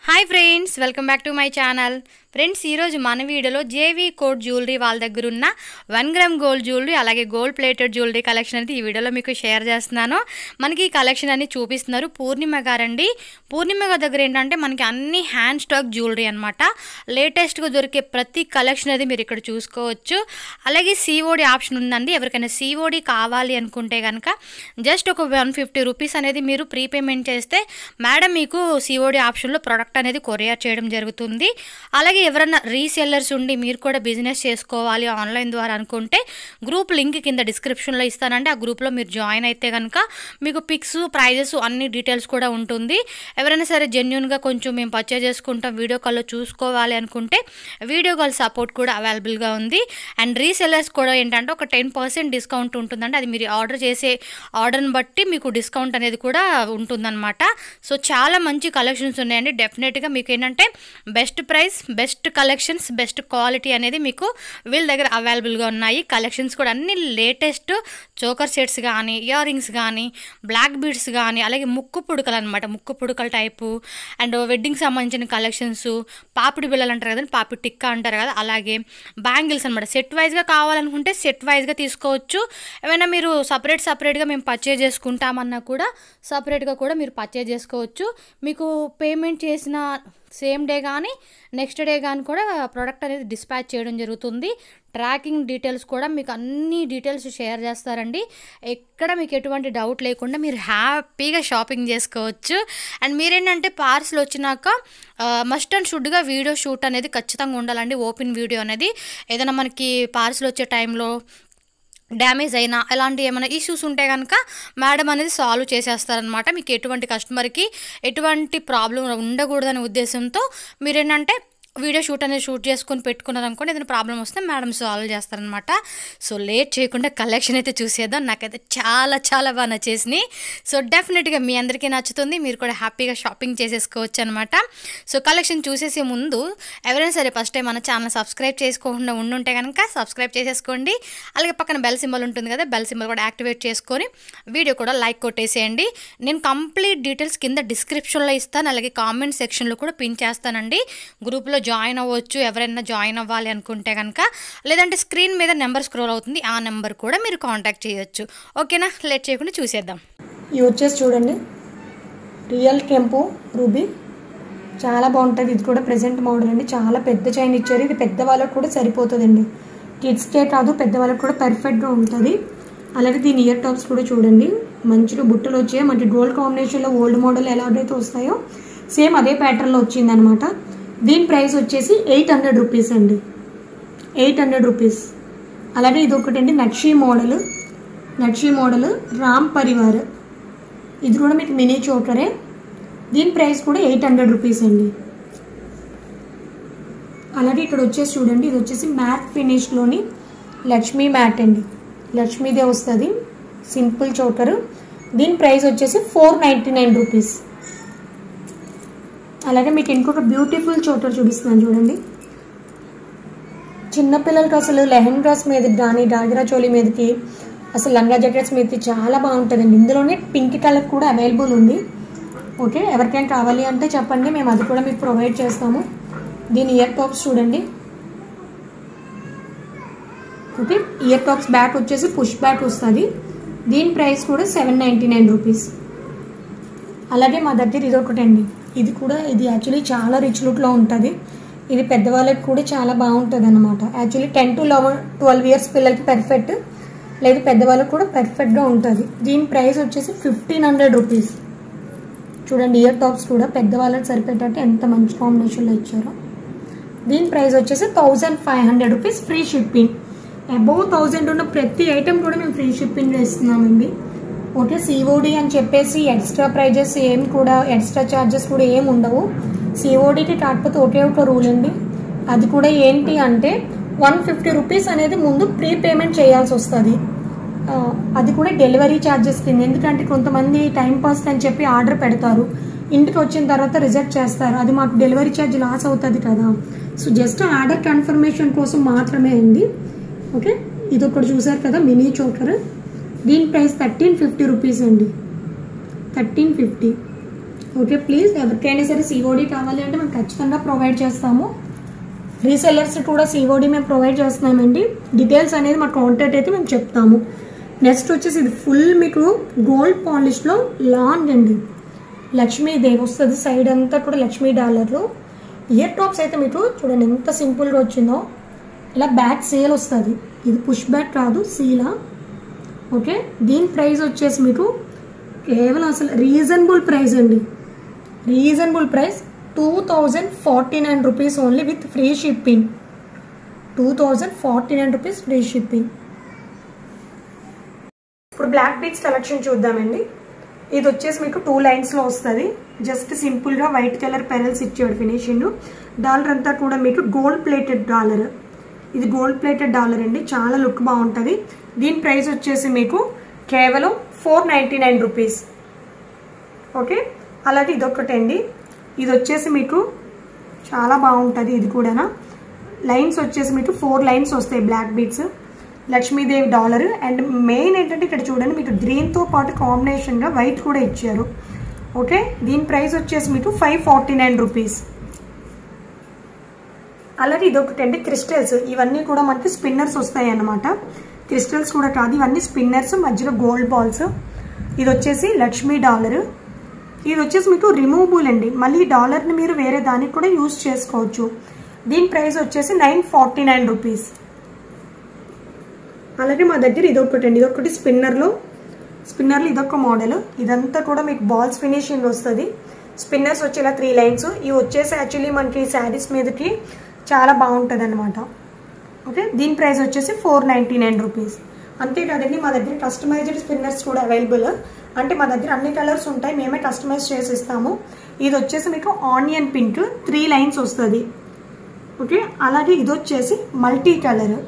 hi friends welcome back to my channel friends ఈరోజు మన వీడియోలో జేవీ కోడ్ జ్యువెలరీ వాళ్ళ దగ్గర ఉన్న వన్ గ్రామ్ గోల్డ్ జ్యువెలరీ అలాగే గోల్డ్ ప్లేటెడ్ జ్యువెలరీ కలెక్షన్ అనేది ఈ వీడియోలో మీకు షేర్ చేస్తున్నాను మనకి ఈ కలెక్షన్ అన్ని చూపిస్తున్నారు పూర్ణిమ గారండి పూర్ణిమ గారి దగ్గర ఏంటంటే మనకి అన్ని హ్యాండ్ స్టాక్ జ్యువెలరీ అనమాట లేటెస్ట్గా దొరికే ప్రతి కలెక్షన్ అనేది మీరు ఇక్కడ చూసుకోవచ్చు అలాగే సిఓడి ఆప్షన్ ఉందండి ఎవరికైనా సిఓడి కావాలి అనుకుంటే కనుక జస్ట్ ఒక వన్ ఫిఫ్టీ రూపీస్ అనేది మీరు ప్రీపేమెంట్ చేస్తే మేడం మీకు సిఓడి ఆప్షన్లో ప్రోడక్ట్ అనేది కొరియర్ చేయడం జరుగుతుంది అలాగే ఎవరైనా రీసెల్లర్స్ ఉండి మీరు కూడా బిజినెస్ చేసుకోవాలి ఆన్లైన్ ద్వారా అనుకుంటే గ్రూప్ లింక్ కింద డిస్క్రిప్షన్లో ఇస్తానండి ఆ గ్రూప్లో మీరు జాయిన్ అయితే కనుక మీకు పిక్స్ ప్రైజెస్ అన్ని డీటెయిల్స్ కూడా ఉంటుంది ఎవరైనా సరే జెన్యున్గా కొంచెం మేము పర్చేజ్ చేసుకుంటాం వీడియో కాల్లో చూసుకోవాలి అనుకుంటే వీడియో కాల్ సపోర్ట్ కూడా అవైలబుల్గా ఉంది అండ్ రీసెల్లర్స్ కూడా ఏంటంటే ఒక టెన్ పర్సెంట్ డిస్కౌంట్ ఉంటుందండి అది మీరు ఆర్డర్ చేసే ఆర్డర్ని బట్టి మీకు డిస్కౌంట్ అనేది కూడా ఉంటుందన్నమాట సో చాలా మంచి కలెక్షన్స్ ఉన్నాయండి డెఫినెట్గా మీకు ఏంటంటే best price best collections best quality అనేది మీకు వీళ్ళ దగ్గర అవైలబుల్గా ఉన్నాయి కలెక్షన్స్ కూడా అన్ని లేటెస్ట్ చోకర్ సెట్స్ కానీ ఇయర్ రింగ్స్ కానీ బ్లాక్ బీడ్స్ కానీ అలాగే ముక్కు పుడకలు అనమాట ముక్కు పుడకల టైపు అండ్ వెడ్డింగ్ సంబంధించిన కలెక్షన్స్ పాపిడి బిళ్ళలు అంటారు కదండి పాపిడి టిక్కా అంటారు కదా అలాగే బ్యాంగిల్స్ అనమాట సెట్ వైజ్గా కావాలనుకుంటే సెట్ వైజ్గా తీసుకోవచ్చు ఏమైనా మీరు సపరేట్ సపరేట్గా మేము పర్చేజ్ చేసుకుంటామన్నా కూడా సపరేట్గా కూడా మీరు పర్చేజ్ చేసుకోవచ్చు మీకు పేమెంట్ చేసిన సేమ్ డే కానీ నెక్స్ట్ డే కానీ కూడా ప్రోడక్ట్ అనేది డిస్పాచ్ చేయడం జరుగుతుంది ట్రాకింగ్ డీటెయిల్స్ కూడా మీకు అన్ని డీటెయిల్స్ షేర్ చేస్తారండి ఎక్కడ మీకు ఎటువంటి డౌట్ లేకుండా మీరు హ్యాపీగా షాపింగ్ చేసుకోవచ్చు అండ్ మీరేంటంటే పార్సల్ వచ్చినాక మస్ట్ అండ్ షుడ్గా వీడియో షూట్ అనేది ఖచ్చితంగా ఉండాలండి ఓపెన్ వీడియో అనేది ఏదైనా మనకి పార్సల్ వచ్చే టైంలో డ్యామేజ్ అయినా అలాంటి ఏమైనా ఇష్యూస్ ఉంటే కనుక మేడం అనేది సాల్వ్ చేసేస్తారనమాట మీకు ఎటువంటి కస్టమర్కి ఎటువంటి ప్రాబ్లం ఉండకూడదనే ఉద్దేశంతో మీరేంటంటే వీడియో షూట్ అనేది షూట్ చేసుకొని పెట్టుకున్నారు అనుకోండి ఏదైనా ప్రాబ్లం వస్తే మేడం సాల్వ్ చేస్తారనమాట సో లేట్ చేయకుండా కలెక్షన్ అయితే చూసేద్దాం నాకైతే చాలా చాలా బాగా నచ్చేసినాయి సో డెఫినెట్గా మీ అందరికీ నచ్చుతుంది మీరు కూడా హ్యాపీగా షాపింగ్ చేసేసుకోవచ్చు అనమాట సో కలెక్షన్ చూసేసే ముందు ఎవరైనా సరే ఫస్ట్ టైం మన ఛానల్ సబ్స్క్రైబ్ చేసుకోకుండా ఉండుంటే కనుక సబ్స్క్రైబ్ చేసేసుకోండి అలాగే పక్కన బెల్ సింబల్ ఉంటుంది కదా బెల్ సింబల్ కూడా యాక్టివేట్ చేసుకొని వీడియో కూడా లైక్ కొట్టేసేయండి నేను కంప్లీట్ డీటెయిల్స్ కింద డిస్క్రిప్షన్లో ఇస్తాను అలాగే కామెంట్ సెక్షన్లో కూడా పిన్ చేస్తానండి గ్రూప్లో జాయిన్ అవ్వచ్చు ఎవరైనా జాయిన్ అవ్వాలి అనుకుంటే కనుక లేదంటే స్క్రీన్ మీద నెంబర్ స్క్రోల్ అవుతుంది ఆ నెంబర్ కూడా మీరు కాంటాక్ట్ చేయొచ్చు ఓకేనా లేట్ చేయకుండా చూసేద్దాం ఇవి వచ్చేసి చూడండి రియల్ కెంపు రూబీ చాలా బాగుంటుంది ఇది కూడా ప్రెజెంట్ మోడల్ అండి చాలా పెద్ద చైన్ ఇచ్చారు ఇది పెద్ద వాళ్ళకి కూడా సరిపోతుందండి కిడ్స్కే కాదు పెద్ద వాళ్ళకి కూడా పర్ఫెక్ట్గా ఉంటుంది అలాగే దీని ఇయర్ టాప్స్ కూడా చూడండి మంచిగా బుట్టలు వచ్చాయి మంచి గోల్డ్ కాంబినేషన్లో ఓల్డ్ మోడల్ ఎలాగైతే వస్తాయో సేమ్ అదే ప్యాటర్న్లో వచ్చిందనమాట దీని ప్రైస్ వచ్చేసి ఎయిట్ హండ్రెడ్ రూపీస్ అండి ఎయిట్ హండ్రెడ్ రూపీస్ అలాగే ఇది ఒకటండి నక్షి మోడల్ నక్షి మోడల్ రామ్ పరివార్ ఇది కూడా మీకు మినీ చోకరే దీని ప్రైస్ కూడా ఎయిట్ హండ్రెడ్ రూపీస్ అండి అలాగే ఇక్కడ వచ్చేసి చూడండి ఇది వచ్చేసి మ్యాట్ ఫినిష్లోని లక్ష్మీ మ్యాట్ అండి లక్ష్మీదే వస్తుంది సింపుల్ చోకర్ దీని ప్రైస్ వచ్చేసి ఫోర్ నైంటీ నైన్ రూపీస్ అలాగే మీకు ఇంకొక బ్యూటిఫుల్ చోకర్ చూపిస్తున్నాను చూడండి చిన్నపిల్లలకి అసలు లెహెంగాస్ మీద కానీ డాగిరా చోలీ మీదకి అసలు లంగా జాకెట్స్ మీదకి చాలా బాగుంటుందండి ఇందులోనే పింక్ కలర్ కూడా అవైలబుల్ ఉంది ఓకే ఎవరికైనా కావాలి అంటే చెప్పండి మేము అది కూడా మీకు ప్రొవైడ్ చేస్తాము దీని ఇయర్ టాప్స్ చూడండి ఓకే ఇయర్ టాప్స్ బ్యాక్ వచ్చేసి పుష్ బ్యాక్ వస్తుంది దీని ప్రైస్ కూడా సెవెన్ నైంటీ నైన్ రూపీస్ అలాగే మా దగ్గర ఇది ఒకటి అండి ఇది కూడా ఇది యాక్చువల్లీ చాలా రిచ్ లుక్లో ఉంటుంది ఇది పెద్దవాళ్ళకి కూడా చాలా బాగుంటుంది అనమాట actually ten to eleven twelve years పిల్లలకి పర్ఫెక్ట్ లేదు పెద్దవాళ్ళకి కూడా పర్ఫెక్ట్గా ఉంటుంది దీని ప్రైస్ వచ్చేసి ఫిఫ్టీన్ హండ్రెడ్ రూపీస్ చూడండి ఇయర్ టాప్స్ కూడా పెద్దవాళ్ళకి సరిపెట్టేటట్టు ఎంత మంచి కాంబినేషన్లో ఇచ్చారో దీని ప్రైస్ వచ్చేసి thousand five hundred rupees free shipping above thousand ఉన్న ప్రతి ఐటెం కూడా మేము ఫ్రీ షిప్పింగ్ ఇస్తున్నామండి ఓకే సిఓడి అని చెప్పేసి ఎక్స్ట్రా ప్రైజెస్ ఏం కూడా ఎక్స్ట్రా ఛార్జెస్ కూడా ఏం ఉండవు సిఓడికి కాకపోతే ఒకే ఒక రూల్ అండి అది కూడా ఏంటి అంటే వన్ ఫిఫ్టీ రూపీస్ అనేది ముందు ప్రీ పేమెంట్ చేయాల్సి వస్తుంది అది కూడా డెలివరీ ఛార్జెస్ కింద ఎందుకంటే కొంతమంది టైం పాస్ అని చెప్పి ఆర్డర్ పెడతారు ఇంటికి వచ్చిన తర్వాత రిజెక్ట్ చేస్తారు అది మాకు డెలివరీ ఛార్జ్ లాస్ అవుతుంది కదా సో జస్ట్ ఆర్డర్ కన్ఫర్మేషన్ కోసం మాత్రమే అండి ఓకే ఇది ఒకటి చూసారు కదా మినీ చోకర్ దీని ప్రైస్ థర్టీన్ ఫిఫ్టీ రూపీస్ అండి థర్టీన్ ఫిఫ్టీ ఓకే ప్లీజ్ ఎవరికైనా సరే సిఓడి కావాలి అంటే మేము ఖచ్చితంగా ప్రొవైడ్ చేస్తాము రీసెల్లర్స్ కూడా సిఓడి మేము ప్రొవైడ్ చేస్తున్నామండి డీటెయిల్స్ అనేది మా కాంటాక్ట్ అయితే మేము చెప్తాము నెక్స్ట్ వచ్చేసి ఇది ఫుల్ మీకు గోల్డ్ పాలిష్లో లాంగ్ అండి లక్ష్మీదేవి వస్తుంది సైడ్ అంతా కూడా లక్ష్మీ డాలర్లు ఇయర్ టాప్స్ అయితే మీకు చూడండి ఎంత సింపుల్గా వచ్చిందో ఇలా బ్యాక్ సేల్ వస్తుంది ఇది పుష్ బ్యాక్ కాదు సీలా ఓకే దీని ప్రైస్ వచ్చేసి మీకు కేవలం అసలు రీజనబుల్ ప్రైస్ అండి reasonable price two thousand forty nine rupees only with free shipping two thousand forty nine rupees free shipping ఇప్పుడు బ్లాక్ బీట్స్ కలెక్షన్ చూద్దామండి ఇది వచ్చేసి మీకు టూ లైన్స్లో వస్తుంది జస్ట్ సింపుల్గా వైట్ కలర్ పెరల్స్ ఇచ్చాడు ఫినిషింగ్ డాలర్ అంతా కూడా మీకు గోల్డ్ ప్లేటెడ్ డాలర్ ఇది గోల్డ్ ప్లేటెడ్ డాలర్ అండి చాలా లుక్ బాగుంటుంది దీని ప్రైస్ వచ్చేసి మీకు కేవలం four ninety nine rupees okay అలాగే ఇదొకటి అండి ఇది వచ్చేసి మీకు చాలా బాగుంటుంది ఇది కూడా లైన్స్ వచ్చేసి మీకు ఫోర్ లైన్స్ వస్తాయి black beads Lakshmidevi dollar and main ఏంటంటే ఇక్కడ చూడండి మీకు గ్రీన్తో పాటు కాంబినేషన్గా వైట్ కూడా ఇచ్చారు ఓకే దీని ప్రైస్ వచ్చేసి మీకు ఫైవ్ ఫార్టీ నైన్ రూపీస్ అలాగే ఇదొకటి అండి క్రిస్టల్స్ ఇవన్నీ కూడా మనకి స్పిన్నర్స్ వస్తాయి అన్నమాట క్రిస్టల్స్ కూడా కాదు ఇవన్నీ స్పిన్నర్స్ మధ్యలో గోల్డ్ బాల్స్ ఇది వచ్చేసి లక్ష్మీ డాలర్ ఇది వచ్చేసి మీకు రిమూవబుల్ అండి మళ్ళీ ఈ డాలర్ని మీరు వేరే దానికి కూడా యూజ్ చేసుకోవచ్చు దీని ప్రైస్ వచ్చేసి నైన్ ఫార్టీ నైన్ రూపీస్ అలాగే మా దగ్గర ఇదొకటి అండి ఇదొకటి స్పిన్నర్లో స్పిన్నర్లో ఇదొక మోడల్ ఇదంతా కూడా మీకు బాల్స్ ఫినిషింగ్ వస్తుంది స్పిన్నర్స్ వచ్చి ఇలా త్రీ లైన్స్ ఇవి వచ్చేసి యాక్చువల్లీ మనకి శారీస్ మీదకి చాలా బాగుంటుంది అనమాట ఓకే దీని ప్రైస్ వచ్చేసి ఫోర్ నైంటీ నైన్ రూపీస్ అంతేకాదండి మా దగ్గర కస్టమైజ్డ్ స్పిన్నర్స్ కూడా అవైలబుల్ అంటే మా దగ్గర అన్ని కలర్స్ ఉంటాయి మేమే కస్టమైజ్ చేసి ఇస్తాము ఇది వచ్చేసి మీకు ఆనియన్ పింక్ త్రీ లైన్స్ వస్తుంది ఓకే అలాగే ఇది వచ్చేసి మల్టీ కలర్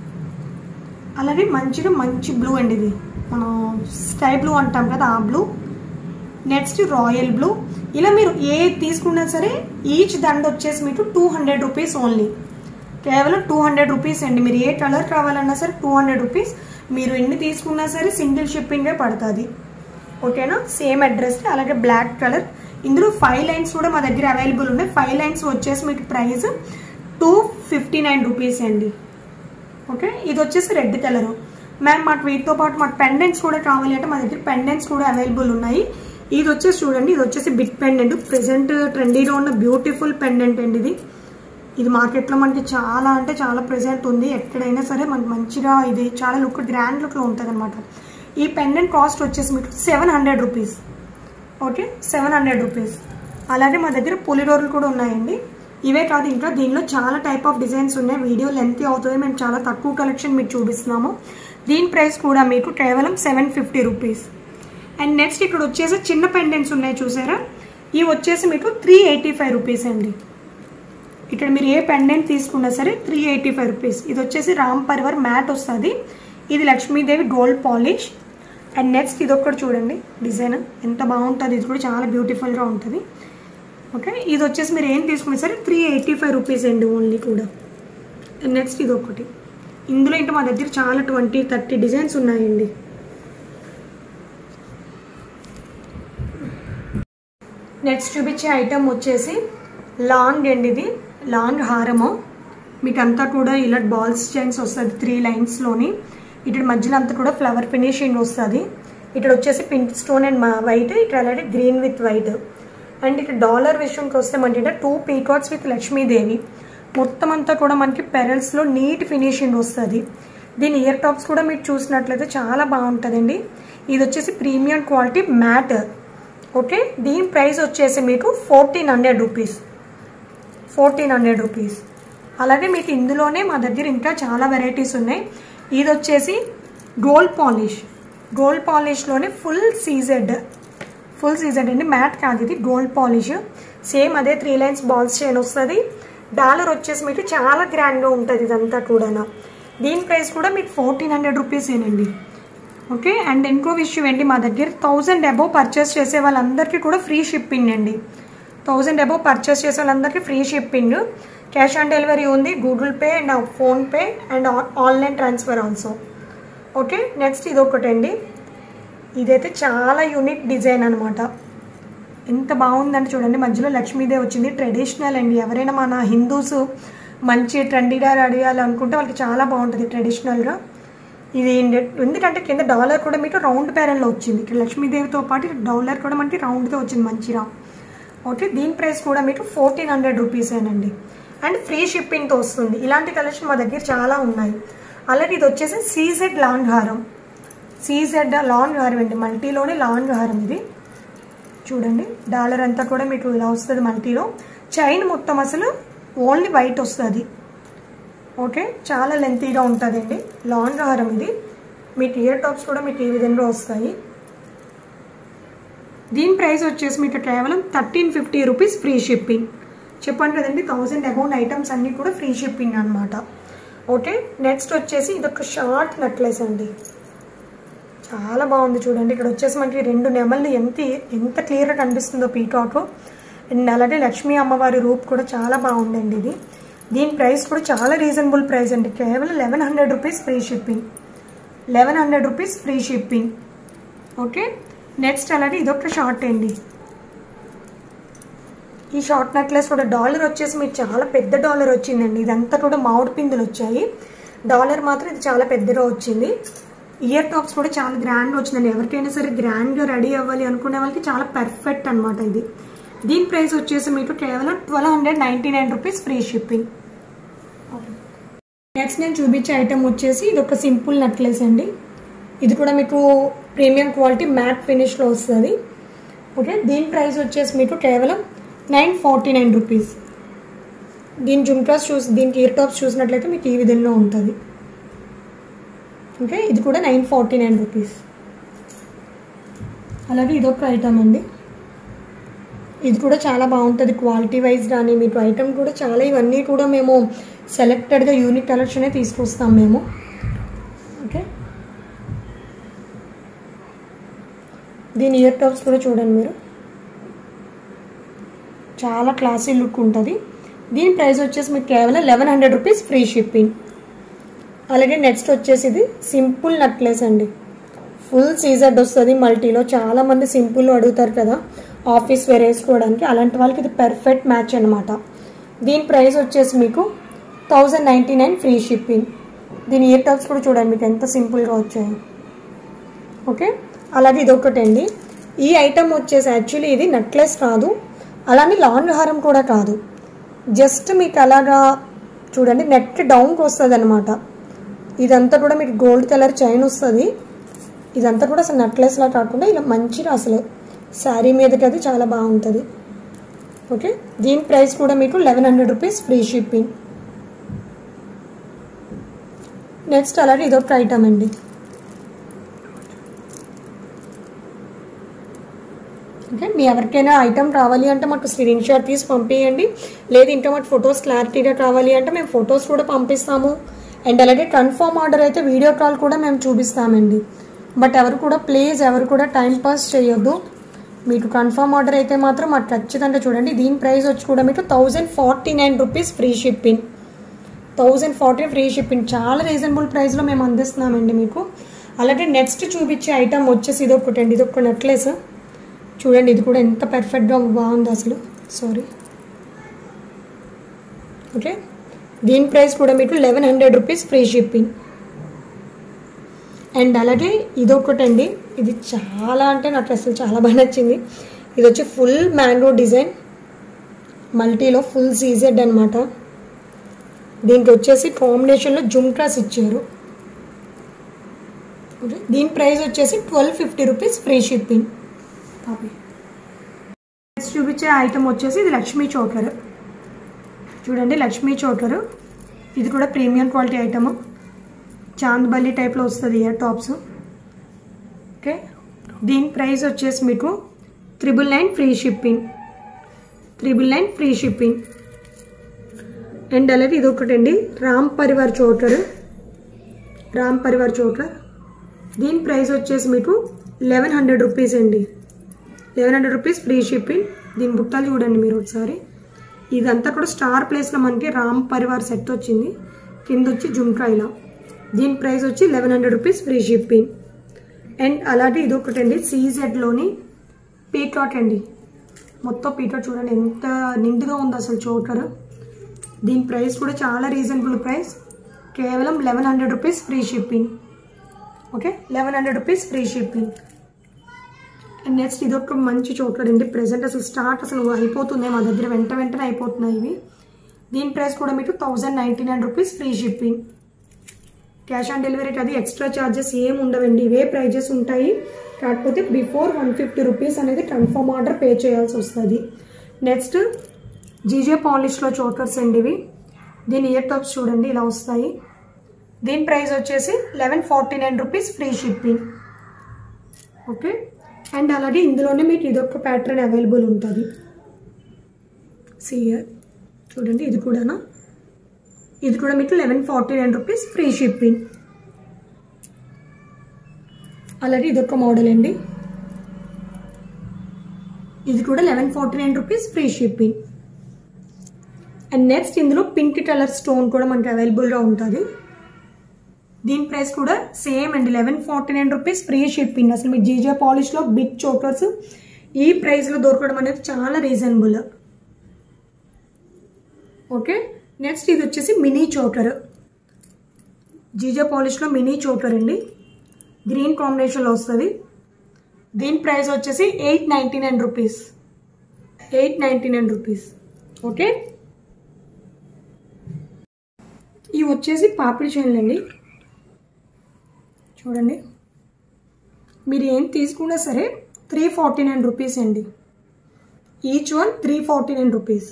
అలాగే మంచిగా మంచి బ్లూ అండి ఇది మనం స్కై బ్లూ అంటాం కదా ఆ బ్లూ నెక్స్ట్ రాయల్ బ్లూ ఇలా మీరు ఏ తీసుకున్నా సరే ఈచ్ దండ వచ్చేసి మీకు టూ హండ్రెడ్ రూపీస్ ఓన్లీ కేవలం టూ హండ్రెడ్ రూపీస్ అండి మీరు ఏ కలర్ కావాలన్నా సరే టూ హండ్రెడ్ రూపీస్ మీరు ఎన్ని తీసుకున్నా సరే సింగిల్ షిప్పింగే పడుతుంది ఓకేనా సేమ్ అడ్రస్ అలాగే బ్లాక్ కలర్ ఇందులో ఫైవ్ లైన్స్ కూడా మా దగ్గర అవైలబుల్ ఉన్నాయి ఫైవ్ లైన్స్ వచ్చేసి మీకు price two fifty nine rupees అండి ఓకే ఇది వచ్చేసి రెడ్ కలర్ మ్యామ్ మాకు వీటితో పాటు మాకు పెండెంట్స్ కూడా కావాలి అంటే మా దగ్గర పెండెంట్స్ కూడా అవైలబుల్ ఉన్నాయి ఇది వచ్చేసి చూడండి ఇది వచ్చేసి బిగ్ పెండెంట్ ప్రెసెంట్ ట్రెండీలో ఉన్న బ్యూటిఫుల్ పెండెంట్ అండి ఇది ఇది మార్కెట్లో మనకి చాలా అంటే చాలా ప్రెసెంట్ ఉంది ఎక్కడైనా సరే మనకి మంచిగా ఇది చాలా లుక్ గ్రాండ్ లుక్లో ఉంటుంది అనమాట ఈ పెండెంట్ కాస్ట్ వచ్చేసి మీకు seven hundred rupees okay seven hundred rupees అలాగే మా దగ్గర పులిడోర్లు కూడా ఉన్నాయండి ఇవే కాదు ఇంకా దీనిలో చాలా టైప్ ఆఫ్ డిజైన్స్ ఉన్నాయి వీడియో లెంత్ అవుతుంది మేము చాలా తక్కువ కలెక్షన్ మీకు చూపిస్తున్నాము దీని ప్రైస్ కూడా మీకు కేవలం seven fifty rupees and next ఇక్కడ వచ్చేసి చిన్న పెండెంట్స్ ఉన్నాయి చూసారా ఇవి వచ్చేసి మీకు త్రీ ఎయిటీ ఫైవ్ రూపీస్ అండి ఇక్కడ మీరు ఏ పెండెంట్ తీసుకున్నా సరే త్రీ ఎయిటీ ఫైవ్ రూపీస్ ఇది వచ్చేసి రామ్ పరివర్ మ్యాట్ వస్తుంది ఇది Lakshmidevi gold polish and next ఇది ఒక్కటి చూడండి డిజైన్ ఎంత బాగుంటుంది ఇది కూడా చాలా బ్యూటిఫుల్గా ఉంటుంది ఓకే ఇది వచ్చేసి మీరు ఏం తీసుకున్నా సరే త్రీ ఎయిటీ ఫైవ్ రూపీస్ అండి ఓన్లీ కూడా నెక్స్ట్ ఇది ఒకటి ఇందులో ఇంకా మా దగ్గర చాలా ట్వంటీ థర్టీ డిజైన్స్ ఉన్నాయండి నెక్స్ట్ చూపించే ఐటమ్ వచ్చేసి లాంగ్ అండి ఇది లాంగ్ హారము మీకు అంతా కూడా ఇలా బాల్స్ చైన్స్ వస్తుంది త్రీ లైన్స్లోని ఇటు మధ్యలో అంతా కూడా ఫ్లవర్ ఫినిషింగ్ వస్తుంది ఇక్కడ వచ్చేసి పింక్ స్టోన్ అండ్ వైట్ ఇక్కడ అలాగే గ్రీన్ విత్ వైట్ అండ్ ఇక్కడ డాలర్ విషయంకి వస్తే మనకి టూ పీకాట్స్ విత్ లక్ష్మీదేవి మొత్తం అంతా కూడా మనకి పెరల్స్లో నీట్ ఫినిషింగ్ వస్తుంది దీని ఇయర్ టాప్స్ కూడా మీరు చూసినట్లయితే చాలా బాగుంటుందండి ఇది వచ్చేసి ప్రీమియం క్వాలిటీ మ్యాట్ ఓకే దీని ప్రైస్ వచ్చేసి మీకు fourteen hundred rupees fourteen hundred rupees అలాగే మీకు ఇందులోనే మా దగ్గర ఇంకా చాలా వెరైటీస్ ఉన్నాయి ఇది వచ్చేసి గోల్డ్ పాలిష్ గోల్డ్ పాలిష్లోనే ఫుల్ సీజెడ్ ఫుల్ సీజెడ్ అండి మ్యాట్ కాదు ఇది గోల్డ్ పాలిష్ సేమ్ అదే త్రీ లైన్స్ బాల్స్ చైన్ వస్తుంది డాలర్ వచ్చేసి మీకు చాలా గ్రాండ్గా ఉంటుంది ఇదంతా కూడా దీని ప్రైస్ కూడా మీకు ఫోర్టీన్ హండ్రెడ్ రూపీసేనండి ఓకే అండ్ ఇంకో విషయం ఏంటి మా దగ్గర థౌజండ్ అబోవ్ పర్చేస్ చేసే వాళ్ళందరికీ కూడా ఫ్రీ షిప్పింగ్ అండి థౌజండ్ అబోవ్ పర్చేస్ చేసే వాళ్ళందరికీ free shipping cash on delivery ఉంది Google Pay and PhonePe and online transfer also okay next ఇది ఒకటండి ఇదైతే చాలా యూనిక్ డిజైన్ అనమాట ఎంత బాగుందంటే చూడండి మధ్యలో లక్ష్మీదేవి వచ్చింది ట్రెడిషనల్ అండి ఎవరైనా మన హిందూస్ మంచి ట్రెండీగా రెడీ అనుకుంటే వాళ్ళకి చాలా బాగుంటుంది ట్రెడిషనల్గా ఇది ఎందు- ఎందుకంటే కింద డాలర్ కూడా మీకు రౌండ్ ప్యారల్లో వచ్చింది ఇక్కడ లక్ష్మీదేవితో పాటు డాలర్ కూడా మనకి రౌండ్గా వచ్చింది మంచిగా ఓకే దీని ప్రైస్ కూడా మీకు ఫోర్టీన్ హండ్రెడ్ రూపీసేనండి అండ్ ఫ్రీ షిప్పింగ్తో వస్తుంది ఇలాంటి కలెక్షన్ మా దగ్గర చాలా ఉన్నాయి అలాగే ఇది వచ్చేసి సీజెడ్ లాంగ్ హారం సీజెడ్ లాంగ్ హారం అండి మల్టీలోనే లాంగ్ హారం ఇది చూడండి డాలర్ అంతా కూడా మీకు ఇలా వస్తుంది మల్టీలో చైన్ మొత్తం అసలు ఓన్లీ వైట్ వస్తుంది ఓకే చాలా లెంతీగా ఉంటుందండి లాంగ్ హారం ఇది మీకు ఇయర్ టాప్స్ కూడా మీకు ఈ విధంగా వస్తాయి దీని ప్రైస్ వచ్చేసి మీకు కేవలం thirteen fifty rupees free shipping చెప్పండి కదండి థౌజండ్ అబౌండ్ ఐటమ్స్ అన్నీ కూడా ఫ్రీ షిప్పింగ్ అనమాట ఓకే నెక్స్ట్ వచ్చేసి ఇది ఒక షార్ట్ నెక్లెస్ అండి చాలా బాగుంది చూడండి ఇక్కడ వచ్చేసి మనకి రెండు నెమళ్ళు ఎంత ఎంత క్లియర్గా కనిపిస్తుందో పీకాక్ అండ్ అలాగే లక్ష్మీ అమ్మవారి రూప్ కూడా చాలా బాగుందండి ఇది దీని ప్రైస్ కూడా చాలా రీజనబుల్ ప్రైస్ అండి కేవలం eleven hundred rupees free shipping eleven hundred rupees free shipping okay next అలాగే ఇదొక షార్ట్ అండి ఈ షార్ట్ నెక్లెస్ కూడా డాలర్ వచ్చేసి మీకు చాలా పెద్ద డాలర్ వచ్చిందండి ఇదంతా కూడా మామిడి పిందులు వచ్చాయి డాలర్ మాత్రం ఇది చాలా పెద్దగా వచ్చింది ఇయర్ టాప్స్ కూడా చాలా గ్రాండ్గా వచ్చిందండి ఎవరికైనా సరే గ్రాండ్గా రెడీ అవ్వాలి అనుకునే వాళ్ళకి చాలా పర్ఫెక్ట్ అనమాట ఇది దీని ప్రైస్ వచ్చేసి మీకు కేవలం twelve hundred ninety nine rupees free shipping next నేను చూపించే ఐటమ్ వచ్చేసి ఇది ఒక సింపుల్ నెక్లెస్ అండి ఇది కూడా మీకు ప్రీమియం క్వాలిటీ మ్యాట్ ఫినిష్లో వస్తుంది ఓకే దీని ప్రైస్ వచ్చేసి మీకు కేవలం నైన్ ఫార్టీ నైన్ రూపీస్ దీని జుమ్కాస్ చూసి దీనికి ఇయర్ టాప్స్ చూసినట్లయితే మీకు ఈ విధంగా ఉంటుంది ఓకే ఇది కూడా నైన్ ఫార్టీ నైన్ రూపీస్ అలాగే ఇదొక ఐటమ్ అండి ఇది కూడా చాలా బాగుంటుంది క్వాలిటీ వైజ్ కానీ మీకు ఐటమ్ కూడా చాలా ఇవన్నీ కూడా మేము సెలెక్టెడ్గా యూనిక్ కలెక్షనే తీసుకొస్తాం మేము ఓకే దీని ఇయర్ టాప్స్ కూడా చూడండి మీరు చాలా క్లాసీ లుక్ ఉంటుంది దీని ప్రైస్ వచ్చేసి మీకు కేవలం eleven hundred rupees free shipping అలాగే నెక్స్ట్ వచ్చేసి ఇది సింపుల్ నెక్లెస్ అండి ఫుల్ సీజర్డ్ వస్తుంది మల్టీలో చాలామంది సింపుల్ అడుగుతారు కదా ఆఫీస్ వేర్ వేసుకోవడానికి అలాంటి వాళ్ళకి ఇది పర్ఫెక్ట్ మ్యాచ్ అనమాట దీని ప్రైస్ వచ్చేసి మీకు thousand ninety nine free shipping దీని ఇయర్ టప్స్ కూడా చూడండి మీకు ఎంత సింపుల్గా వచ్చాయి ఓకే అలాగే ఇదొకటి అండి ఈ ఐటమ్ వచ్చేసి యాక్చువల్లీ ఇది నెక్లెస్ కాదు అలానే లాంగ్ హారం కూడా కాదు జస్ట్ మీకు అలాగా చూడండి నెట్ డౌన్కి వస్తుంది అనమాట ఇదంతా కూడా మీకు గోల్డ్ కలర్ చైన్ వస్తుంది ఇదంతా కూడా అసలు నెక్లెస్లా కాకుండా ఇలా మంచిగా అసలు శారీ మీదకి అది చాలా బాగుంటుంది ఓకే దీని ప్రైస్ కూడా మీకు eleven hundred rupees free shipping next అలాగే ఇదొక ఐటమ్ అండి ఓకే మీ ఎవరికైనా ఐటమ్ కావాలి అంటే మాకు స్క్రీన్ షాట్ తీసి పంపించండి లేదు ఇంకా మాకు ఫొటోస్ క్లారిటీగా కావాలి అంటే మేము ఫొటోస్ కూడా పంపిస్తాము అండ్ అలాగే కన్ఫర్మ్ ఆర్డర్ అయితే వీడియో కాల్ కూడా మేము చూపిస్తామండి బట్ ఎవరు కూడా ప్లీజ్ ఎవరు కూడా టైం పాస్ చేయొద్దు మీకు కన్ఫర్మ్ ఆర్డర్ అయితే మాత్రం మాకు ఖచ్చితంగా చూడండి దీని ప్రైస్ వచ్చి కూడా మీకు thousand forty nine rupees free shipping thousand forty free shipping చాలా రీజనబుల్ ప్రైస్లో మేము అందిస్తున్నామండి మీకు అలాగే నెక్స్ట్ చూపించే ఐటమ్ వచ్చేసి ఇది ఒకటి అండి ఇది ఒక నెక్లెస్ చూడండి ఇది కూడా ఎంత పర్ఫెక్ట్గా బాగుంది అసలు సారీ ఓకే దీని ప్రైస్ కూడా మీకు eleven hundred rupees free shipping and అలాగే ఇదొకటి అండి ఇది చాలా అంటే నాకు అసలు చాలా బాగా నచ్చింది ఇది వచ్చి ఫుల్ మ్యాంగో డిజైన్ మల్టీలో ఫుల్ సీజెడ్ అనమాట దీనికి వచ్చేసి కాంబినేషన్లో జుమ్కాస్ ఇచ్చారు ఓకే దీని ప్రైస్ వచ్చేసి twelve fifty rupees free shipping next చూపించే ఐటమ్ వచ్చేసి ఇది లక్ష్మీ చోకర్ చూడండి లక్ష్మీ చోకర్ ఇది కూడా ప్రీమియం క్వాలిటీ ఐటమ్ చాంద్బల్లి టైప్లో వస్తుంది ఇయర్ టాప్స్ ఓకే దీని ప్రైస్ వచ్చేసి మీకు triple nine free shipping triple nine free shipping and అలాగే ఇది ఒకటండి రామ్ పరివార్ చోకర్ రామ్ పరివార్ చోకర్ దీని ప్రైస్ వచ్చేసి మీకు లెవెన్ హండ్రెడ్ రూపీస్ అండి eleven hundred rupees free shipping దీని బుట్టాలు చూడండి మీరు ఒకసారి ఇదంతా కూడా స్టార్ ప్లేస్లో మనకి రామ్ పరివార్ సెట్ వచ్చింది కింద వచ్చి జుమ్కా ఇలా దీని ప్రైస్ వచ్చి eleven hundred rupees free shipping and అలాగే ఇది ఒకటండి సీజెడ్లోని పీకాక్ అండి మొత్తం పీటర్ చూడండి ఎంత నిండుగా ఉంది అసలు చోకర్ దీని ప్రైస్ కూడా చాలా రీజనబుల్ ప్రైస్ కేవలం eleven hundred rupees free shipping okay eleven hundred rupees free shipping and next ఇది ఒక మంచి చోకర్ అండి ప్రెసెంట్ అసలు స్టార్ట్ అసలు అయిపోతుంది మా దగ్గర వెంట వెంటనే అయిపోతున్నాయి ఇవి దీని ప్రైస్ కూడా మీకు thousand ninety nine rupees free shipping cash on డెలివరీకి అది ఎక్స్ట్రా ఛార్జెస్ ఏం ఉండవండి ఇవే ప్రైజెస్ ఉంటాయి కాకపోతే బిఫోర్ వన్ ఫిఫ్టీ రూపీస్ అనేది కన్ఫర్మ్ ఆర్డర్ పే చేయాల్సి వస్తుంది నెక్స్ట్ జీజే పాలిష్లో చోకర్స్ అండి ఇవి దీని ఇయర్ టాప్స్ చూడండి ఇలా వస్తాయి దీని ప్రైస్ వచ్చేసి eleven forty nine rupees free shipping okay and అలాగే ఇందులోనే మీకు ఇదొక ప్యాటర్న్ అవైలబుల్ ఉంటుంది సియర్ చూడండి ఇది కూడానా ఇది కూడా మీకు eleven forty nine rupees free shipping అలాగే ఇదొక మోడల్ అండి ఇది కూడా eleven forty nine rupees free shipping and next ఇందులో పింక్ కలర్ స్టోన్ కూడా మనకి అవైలబుల్గా ఉంటుంది దీని ప్రైస్ కూడా సేమ్ అండి eleven forty nine rupees free shipping అసలు మీకు జీజే పాలిష్లో బిగ్ చోకర్స్ ఈ ప్రైస్లో దొరకడం అనేది చాలా రీజనబుల్ ఓకే నెక్స్ట్ ఇది వచ్చేసి మినీ చోకర్ జీజే పాలిష్లో మినీ చోకర్ అండి గ్రీన్ కాంబినేషన్లో వస్తుంది దీని ప్రైస్ వచ్చేసి eight ninety nine rupees eight ninety nine rupees okay ఇవి వచ్చేసి పాపిడి చైన్లు అండి చూడండి మీరు ఏం తీసుకున్నా సరే త్రీ ఫార్టీ నైన్ రూపీస్ అండి each one three forty nine rupees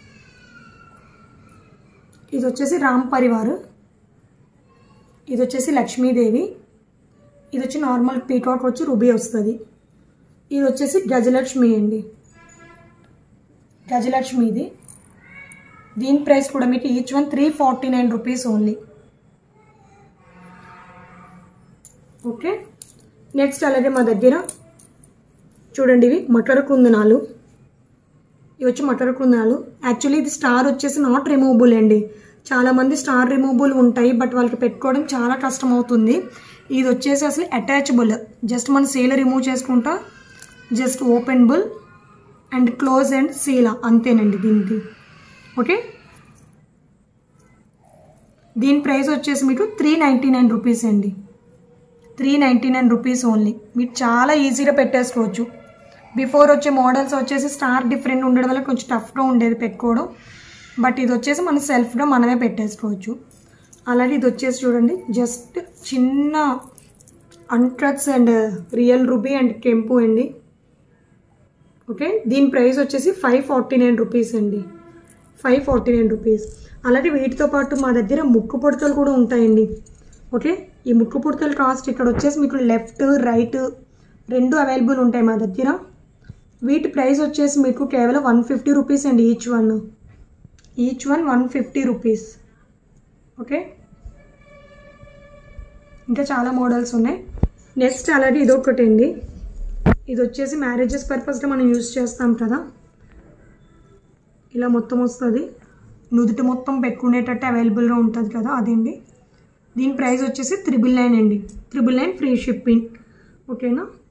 ఇది వచ్చేసి రామ్ పరివార్ ఇది వచ్చేసి లక్ష్మీదేవి ఇది వచ్చి నార్మల్ పీకాక్ వచ్చి రుబీ వస్తుంది ఇది వచ్చేసి గజలక్ష్మి అండి గజలక్ష్మిది దీని ప్రైస్ కూడా మీకు each one three forty nine rupees only okay next అలాగే మా దగ్గర చూడండి ఇవి మకర కుందనాలు ఇవి వచ్చి మటర్ కుందనాలు యాక్చువల్లీ ఇది స్టార్ వచ్చేసి నాట్ రిమూవబుల్ అండి చాలామంది స్టార్ రిమూవబుల్ ఉంటాయి బట్ వాళ్ళకి పెట్టుకోవడం చాలా కష్టం అవుతుంది ఇది వచ్చేసి అసలు అటాచబుల్ జస్ట్ మన సీల రిమూవ్ చేసుకుంటా just openable and close and సీల అంతేనండి దీనికి ఓకే దీని ప్రైస్ వచ్చేసి మీకు త్రీ నైంటీ నైన్ రూపీస్ అండి three ninety nine rupees only మీరు చాలా ఈజీగా పెట్టేసుకోవచ్చు బిఫోర్ వచ్చే మోడల్స్ వచ్చేసి స్టార్ డిఫరెంట్ ఉండడం వల్ల కొంచెం టఫ్గా ఉండేది పెట్టుకోవడం బట్ ఇది వచ్చేసి మనం సెల్ఫ్గా మనమే పెట్టేసుకోవచ్చు అలాగే ఇది వచ్చేసి చూడండి జస్ట్ చిన్న అన్ట్రక్స్ అండ్ రియల్ రూబీ అండ్ కెంపు అండి ఓకే దీని ప్రైస్ వచ్చేసి ఫైవ్ ఫార్టీ నైన్ రూపీస్ అండి ఫైవ్ ఫార్టీ నైన్ రూపీస్ అలాగే వీటితో పాటు మా దగ్గర ముక్కు పొడతలు కూడా ఉంటాయండి ఓకే ఈ ముక్కు పొడతల కాస్ట్ ఇక్కడ వచ్చేసి మీకు లెఫ్ట్ రైట్ రెండు అవైలబుల్ ఉంటాయి మా దగ్గర వీటి ప్రైస్ వచ్చేసి మీకు కేవలం వన్ ఫిఫ్టీ రూపీస్ అండి each one each one one fifty rupees okay ఇంకా చాలా మోడల్స్ ఉన్నాయి నెక్స్ట్ అలాగే ఇదొకటి అండి ఇది వచ్చేసి మ్యారేజెస్ పర్పస్గా మనం యూజ్ చేస్తాం కదా ఇలా మొత్తం వస్తుంది నుదుటి మొత్తం పెట్టుకునేటట్టు అవైలబుల్గా ఉంటుంది కదా అదండి దీని ప్రైస్ వచ్చేసి త్రిబుల్ నైన్ అండి త్రిబుల్ నైన్ ఫ్రీ షిప్పింగ్ ఓకేనా